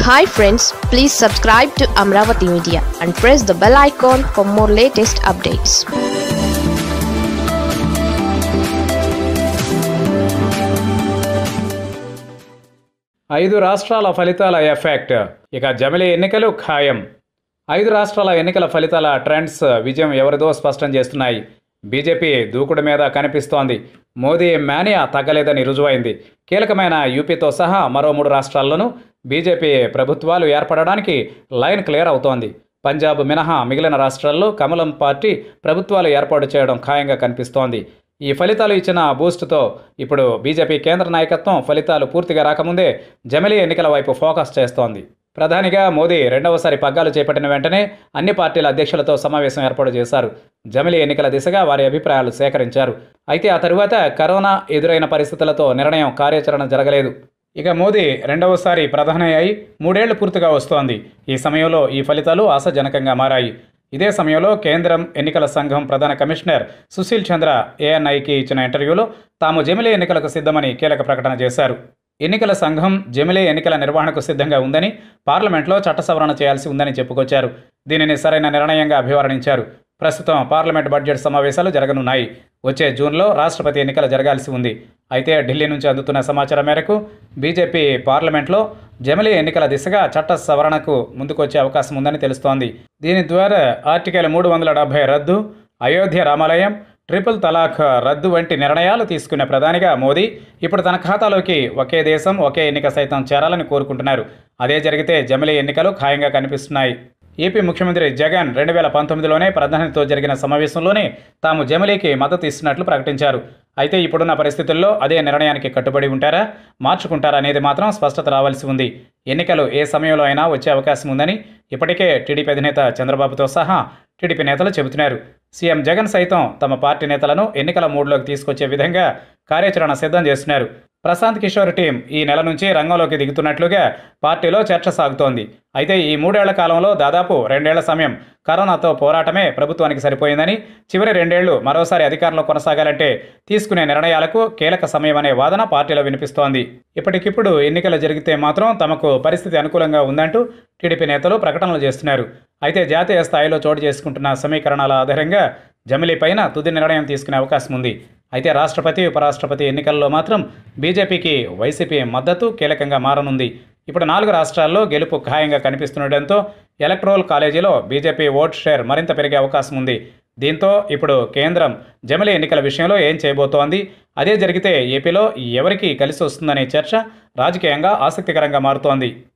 hi friends please subscribe to Amaravati media and press the bell icon for more latest updates ఐదు రాష్ట్రాల ఫలితాల effect ఇక జమిలీ ఎన్నికలు ఖాయం ఐదు రాష్ట్రాల ఎన్నికల ఫలితాల ట్రెండ్స్ విజయం ఎవరిదో స్పష్టం చేస్తున్నాయి బీజేపీ దూకుడు మీద కనిపిస్తోంది మోదీ మేనియా తగ్గలేదని రుజువైంది కీలకమైన యూపీతో సహా మరో మూడు రాష్ట్రాల్లోనూ బీజేపీ ప్రభుత్వాలు ఏర్పడడానికి లైన్ క్లియర్ అవుతోంది పంజాబ్ మినహా మిగిలిన రాష్ట్రాల్లో కమలం పార్టీ ప్రభుత్వాలు ఏర్పాటు చేయడం ఖాయంగా కనిపిస్తోంది ఈ ఫలితాలు ఇచ్చిన బూస్ట్తో ఇప్పుడు బీజేపీ కేంద్ర నాయకత్వం ఫలితాలు పూర్తిగా రాకముందే జమిలీ ఎన్నికల వైపు ఫోకస్ చేస్తోంది ప్రధానిగా మోదీ రెండవసారి పగ్గాలు చేపట్టిన వెంటనే అన్ని పార్టీల అధ్యక్షులతో సమావేశం ఏర్పాటు చేశారు జమిలీ ఎన్నికల దిశగా వారి అభిప్రాయాలు సేకరించారు అయితే ఆ తరువాత కరోనా ఎదురైన పరిస్థితులతో నిర్ణయం కార్యాచరణ జరగలేదు ఇక మోదీ రెండవసారి ప్రధాని అయి మూడేళ్లు పూర్తిగా వస్తోంది ఈ సమయంలో ఈ ఫలితాలు ఆశాజనకంగా మారాయి ఇదే సమయంలో కేంద్రం ఎన్నికల సంఘం ప్రధాన కమిషనర్ సుశీల్ చంద్ర ఏఎన్ఐకి ఇచ్చిన ఇంటర్వ్యూలో తాము జమిలీ ఎన్నికలకు సిద్ధమని కీలక ప్రకటన చేశారు ఎన్నికల సంఘం జమిలీ ఎన్నికల నిర్వహణకు సిద్ధంగా ఉందని పార్లమెంట్లో చట్ట సవరణ చేయాల్సి ఉందని చెప్పుకొచ్చారు దీనిని సరైన నిర్ణయంగా అభివర్ణించారు ప్రస్తుతం పార్లమెంట్ బడ్జెట్ సమావేశాలు జరగనున్నాయి వచ్చే జూన్లో రాష్ట్రపతి ఎన్నికలు జరగాల్సి ఉంది అయితే ఢిల్లీ నుంచి అందుతున్న సమాచారం మేరకు బీజేపీ పార్లమెంట్లో జమిలీ ఎన్నికల దిశగా చట్ట సవరణకు ముందుకొచ్చే అవకాశం ఉందని తెలుస్తోంది దీని ద్వారా ఆర్టికల్ మూడు వందల డెబ్బై రద్దు అయోధ్య రామాలయం ట్రిపుల్ తలాక్ రద్దు వంటి నిర్ణయాలు తీసుకున్న ప్రధానిగా మోదీ ఇప్పుడు తన ఖాతాలోకి ఒకే దేశం ఒకే ఎన్నిక సైతం చేరాలని కోరుకుంటున్నారు అదే జరిగితే జమిలీ ఎన్నికలు ఖాయంగా కనిపిస్తున్నాయి ఏపీ ముఖ్యమంత్రి జగన్ రెండు వేల పంతొమ్మిదిలోనే ప్రధానితో జరిగిన సమావేశంలోనే తాము జమిలీకి మద్దతు ఇస్తున్నట్లు ప్రకటించారు అయితే ఇప్పుడున్న పరిస్థితుల్లో అదే నిర్ణయానికి కట్టుబడి ఉంటారా మార్చుకుంటారా అనేది మాత్రం స్పష్టత రావాల్సి ఉంది ఎన్నికలు ఏ సమయంలో అయినా వచ్చే అవకాశం ఉందని ఇప్పటికే టీడీపీ అధినేత చంద్రబాబుతో సహా టీడీపీ నేతలు చెబుతున్నారు సీఎం జగన్ సైతం తమ పార్టీ నేతలను ఎన్నికల మూడ్లోకి తీసుకొచ్చే విధంగా కార్యాచరణ సిద్ధం చేస్తున్నారు ప్రశాంత్ కిషోర్ టీం ఈ నెల నుంచి రంగంలోకి దిగుతున్నట్లుగా పార్టీలో చర్చ సాగుతోంది అయితే ఈ మూడేళ్ల కాలంలో దాదాపు రెండేళ్ల సమయం కరోనాతో పోరాటమే ప్రభుత్వానికి సరిపోయిందని చివరి రెండేళ్లు మరోసారి అధికారంలో కొనసాగాలంటే తీసుకునే నిర్ణయాలకు కీలక సమయం అనే వాదన పార్టీలో వినిపిస్తోంది ఇప్పటికిప్పుడు ఎన్నికలు జరిగితే మాత్రం తమకు పరిస్థితి అనుకూలంగా ఉందంటూ టీడీపీ నేతలు ప్రకటనలు చేస్తున్నారు అయితే జాతీయ స్థాయిలో చోటు చేసుకుంటున్న సమీకరణాల ఆధారంగా జమిలీ పైన తుది నిర్ణయం తీసుకునే అవకాశం ఉంది అయితే రాష్ట్రపతి ఉపరాష్ట్రపతి ఎన్నికల్లో మాత్రం బీజేపీకి వైసీపీ మద్దతు కీలకంగా మారనుంది ఇప్పుడు నాలుగు రాష్ట్రాల్లో గెలుపు ఖాయంగా కనిపిస్తుండటంతో ఎలక్ట్రోల్ కాలేజీలో బీజేపీ ఓట్ షేర్ మరింత పెరిగే అవకాశం ఉంది దీంతో ఇప్పుడు కేంద్రం జమిలీ ఎన్నికల విషయంలో ఏం చేయబోతోంది అదే జరిగితే ఏపీలో ఎవరికి కలిసి వస్తుందనే చర్చ రాజకీయంగా ఆసక్తికరంగా మారుతోంది